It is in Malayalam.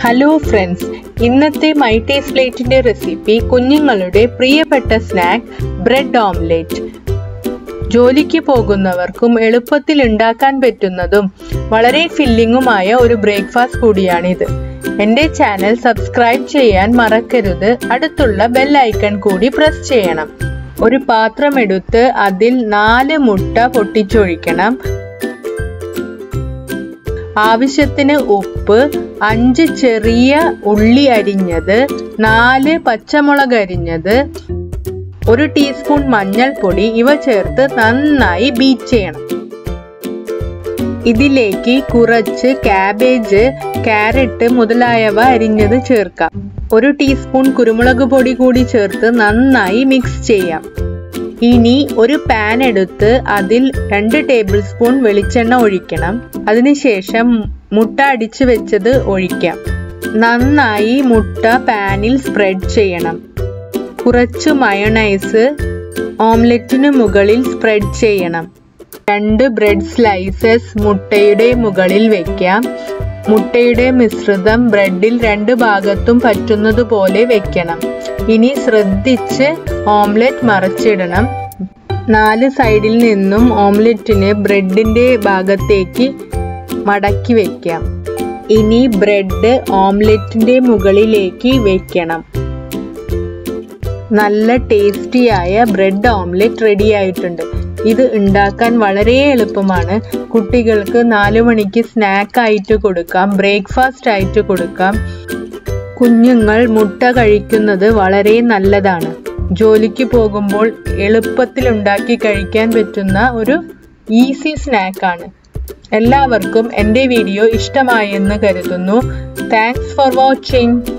ഹലോ ഫ്രണ്ട്സ് ഇന്നത്തെ മൈ ടേസ്റ്റ് പ്ലേറ്റിന്റെ റെസിപ്പി കുഞ്ഞുങ്ങളുടെ പ്രിയപ്പെട്ട സ്നാക്ക് ബ്രെഡ് ഓംലെറ്റ് ജോലിക്ക് പോകുന്നവർക്കും എളുപ്പത്തിൽ ഉണ്ടാക്കാൻ പറ്റുന്നതും വളരെ ഫില്ലിങ്ങുമായ ഒരു ബ്രേക്ക്ഫാസ്റ്റ് കൂടിയാണിത് എൻ്റെ ചാനൽ സബ്സ്ക്രൈബ് ചെയ്യാൻ മറക്കരുത് അടുത്തുള്ള ബെൽ ഐക്കൺ കൂടി പ്രസ് ചെയ്യണം ഒരു പാത്രം എടുത്ത് അതിൽ നാല് മുട്ട പൊട്ടിച്ചൊഴിക്കണം ആവശ്യത്തിന് ഉപ്പ് അഞ്ച് ചെറിയ ഉള്ളി അരിഞ്ഞത് നാല് പച്ചമുളക് അരിഞ്ഞത് ഒരു ടീസ്പൂൺ മഞ്ഞൾപ്പൊടി ഇവ ചേർത്ത് നന്നായി ബീറ്റ് ചെയ്യണം ഇതിലേക്ക് കുറച്ച് കാബേജ് ക്യാരറ്റ് മുതലായവ അരിഞ്ഞത് ചേർക്കാം ഒരു ടീസ്പൂൺ കുരുമുളക് പൊടി കൂടി ചേർത്ത് നന്നായി മിക്സ് ചെയ്യാം ഇനി ഒരു പാൻ എടുത്ത് അതിൽ രണ്ട് ടേബിൾ സ്പൂൺ വെളിച്ചെണ്ണ ഒഴിക്കണം അതിനുശേഷം മുട്ട അടിച്ചു വെച്ചത് ഒഴിക്കാം നന്നായി മുട്ട പാനിൽ സ്പ്രെഡ് ചെയ്യണം കുറച്ച് മയണൈസ് ഓംലെറ്റിന് മുകളിൽ സ്പ്രെഡ് ചെയ്യണം രണ്ട് ബ്രെഡ് സ്ലൈസസ് മുട്ടയുടെ മുകളിൽ വെക്കാം മുട്ടയുടെ മിശ്രിതം ബ്രെഡിൽ രണ്ട് ഭാഗത്തും പറ്റുന്നത് പോലെ വെക്കണം ഇനി ശ്രദ്ധിച്ച് ഓംലെറ്റ് മറച്ചിടണം നാല് സൈഡിൽ നിന്നും ഓംലെറ്റിന് ബ്രെഡിന്റെ ഭാഗത്തേക്ക് മടക്കി വെക്കാം ഇനി ബ്രെഡ് ഓംലെറ്റിന്റെ മുകളിലേക്ക് വെക്കണം നല്ല ടേസ്റ്റിയായ ബ്രെഡ് ഓംലെറ്റ് റെഡി ആയിട്ടുണ്ട് ഇത് ഉണ്ടാക്കാൻ വളരെ എളുപ്പമാണ് കുട്ടികൾക്ക് നാലു മണിക്ക് സ്നാക്ക് ആയിട്ട് കൊടുക്കാം ബ്രേക്ക്ഫാസ്റ്റ് ആയിട്ട് കൊടുക്കാം കുഞ്ഞുങ്ങൾ മുട്ട കഴിക്കുന്നത് വളരെ നല്ലതാണ് ജോലിക്ക് പോകുമ്പോൾ എളുപ്പത്തിൽ ഉണ്ടാക്കി കഴിക്കാൻ പറ്റുന്ന ഒരു ഈസി സ്നാക്കാണ് എല്ലാവർക്കും എൻ്റെ വീഡിയോ ഇഷ്ടമായെന്ന് കരുതുന്നു താങ്ക്സ് ഫോർ വാച്ചിങ്